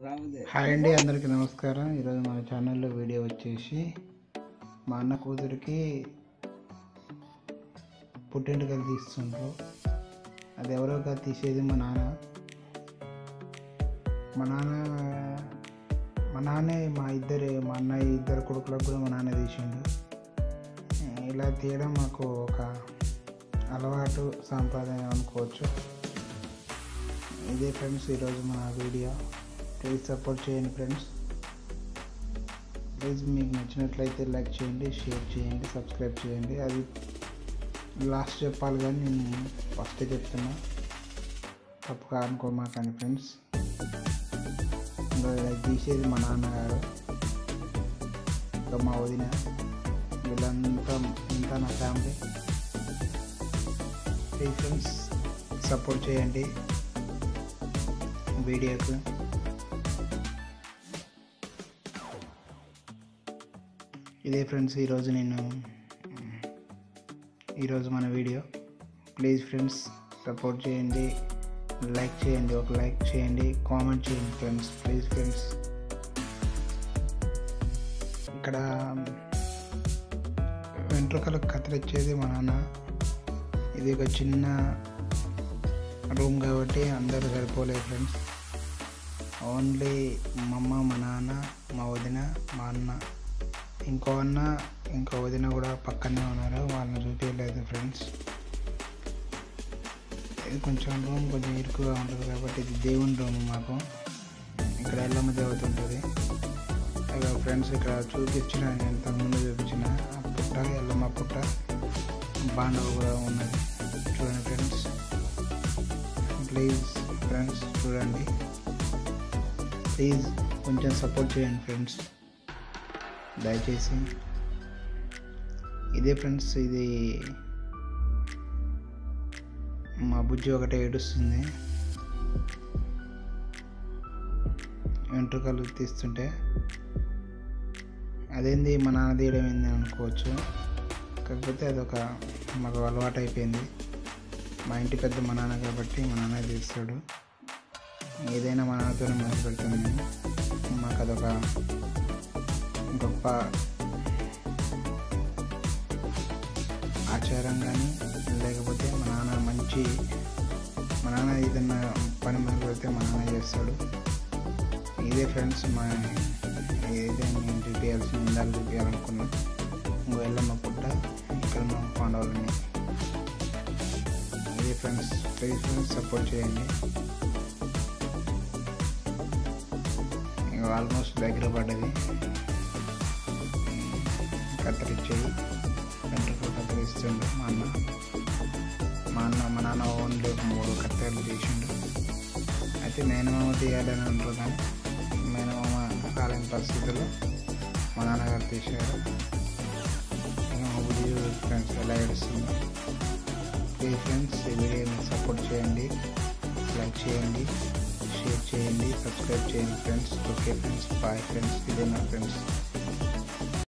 hi అండి అందరికీ నమస్కారం ఈరోజు మన ఛానల్లో వీడియో వచ్చేసి మా అన్న కూతురికి పుట్టింటికలు తీస్తుండ్రు అది ఎవరో కాదు తీసేది మా నాన్న మా నాన్న మా నాన్నే మా ఇద్దరు మా అన్నయ్య ఇద్దరు కొడుకులకు కూడా మా నాన్న తీసిండు ఇలా తీయడం మాకు ఒక అలవాటు సాంప్రదాయం అనుకోవచ్చు ఇదే ఫ్రెండ్స్ ఈరోజు మా వీడియో ప్లీజ్ సపోర్ట్ చేయండి ఫ్రెండ్స్ ప్లీజ్ మీకు నచ్చినట్లయితే లైక్ చేయండి షేర్ చేయండి సబ్స్క్రైబ్ చేయండి అది లాస్ట్ చెప్పాలి కానీ నేను ఫస్ట్ చెప్తున్నా తప్పుగా అనుకోమాకండి ఫ్రెండ్స్ ఇంకా ఇది తీసేది మా నాన్నగారు ఇంకా మా వదిన వీళ్ళంతా ఇంతా నా ఫ్యామిలీ ప్లీజ్ ఫ్రెండ్స్ సపోర్ట్ చేయండి వీడియోకు ఇదే ఫ్రెండ్స్ ఈరోజు నేను ఈరోజు మన వీడియో ప్లీజ్ ఫ్రెండ్స్ సపోర్ట్ చేయండి లైక్ చేయండి ఒక లైక్ చేయండి కామెంట్ చేయండి ఫ్రెండ్స్ ప్లీజ్ ఫ్రెండ్స్ ఇక్కడ వెంట్రుకలకు కత్తిరించేది మా నాన్న ఇది ఒక చిన్న రూమ్ కాబట్టి అందరూ సరిపోలేదు ఫ్రెండ్స్ ఓన్లీ మా అమ్మ మా నాన్న మా వదిన మా అన్న ఇంకో అన్న ఇంకో వదిన కూడా పక్కనే ఉన్నారు వాళ్ళని చూపించలేదు ఫ్రెండ్స్ ఇది కొంచెం రూమ్ కొంచెం ఇరుకుగా ఉంటుంది కాబట్టి ఇది దేవుని రూమ్ మాకు ఇక్కడ ఎల్లమ్మ దేవత ఉంటుంది ఇక ఫ్రెండ్స్ ఇక్కడ చూపించిన నేను ఇంతకుముందు చూపించిన ఆ పుట్ట ఎల్లమ్మ పుట్ట బాండవ కూడా ఉన్నది చూడండి ఫ్రెండ్స్ ప్లీజ్ ఫ్రెండ్స్ చూడండి ప్లీజ్ కొంచెం సపోర్ట్ చేయండి ఫ్రెండ్స్ దయచేసి ఇదే ఫ్రెండ్స్ ఇది మా బుజ్జి ఒకటే ఏడుస్తుంది వెంట్రుకలు తీస్తుంటే అదేంది మా నాన్న తీయడం ఏంది అనుకోవచ్చు కాకపోతే అదొక మాకు అలవాటు అయిపోయింది మా ఇంటి పెద్ద మా నాన్న కాబట్టి మా నాన్న తీస్తాడు ఏదైనా మా నాన్నతోనే మొదలు పెడతాను నేను మాకు అదొక గొప్ప ఆచారం కానీ లేకపోతే మా నాన్న మంచి మా నాన్న ఏదైనా పని మొదలు పెడితే మా నాన్న చేస్తాడు ఇదే ఫ్రెండ్స్ మా ఏదైనా నేను చూపించాల్సిన ఇందాలు చూపించాలనుకున్నా ఇంకో వెళ్ళమ్మ పుట్ట ఇక్కడ మా పాండవులని ఇదే ఫ్రెండ్స్ ప్లీజ్ ఫ్రెండ్స్ సపోర్ట్ చేయండి ఆల్మోస్ట్ దగ్గర పడ్డది కత్తిరించేది వెంట్రుకలు కత్తిరిస్తుండు మా అన్న మా అన్న మా నాన్న ఓన్లీ ఒక మూడు కత్తెరలు చేసిండు అయితే మేనమామ తీయాలని అంటారు కానీ మేనమామ కాలేని పరిస్థితుల్లో మా నాన్నగారు తీశారు ఇంకా మా బుద్ధి ఫ్రెండ్స్ ఎలా ఏడుస్తుంది ప్లీజ్ ఫ్రెండ్స్ ఈ వీడియోని సపోర్ట్ చేయండి లైక్ చేయండి షేర్ చేయండి సబ్స్క్రైబ్ చేయండి friends okay friends bye friends ఇదే నా ఫ్రెండ్స్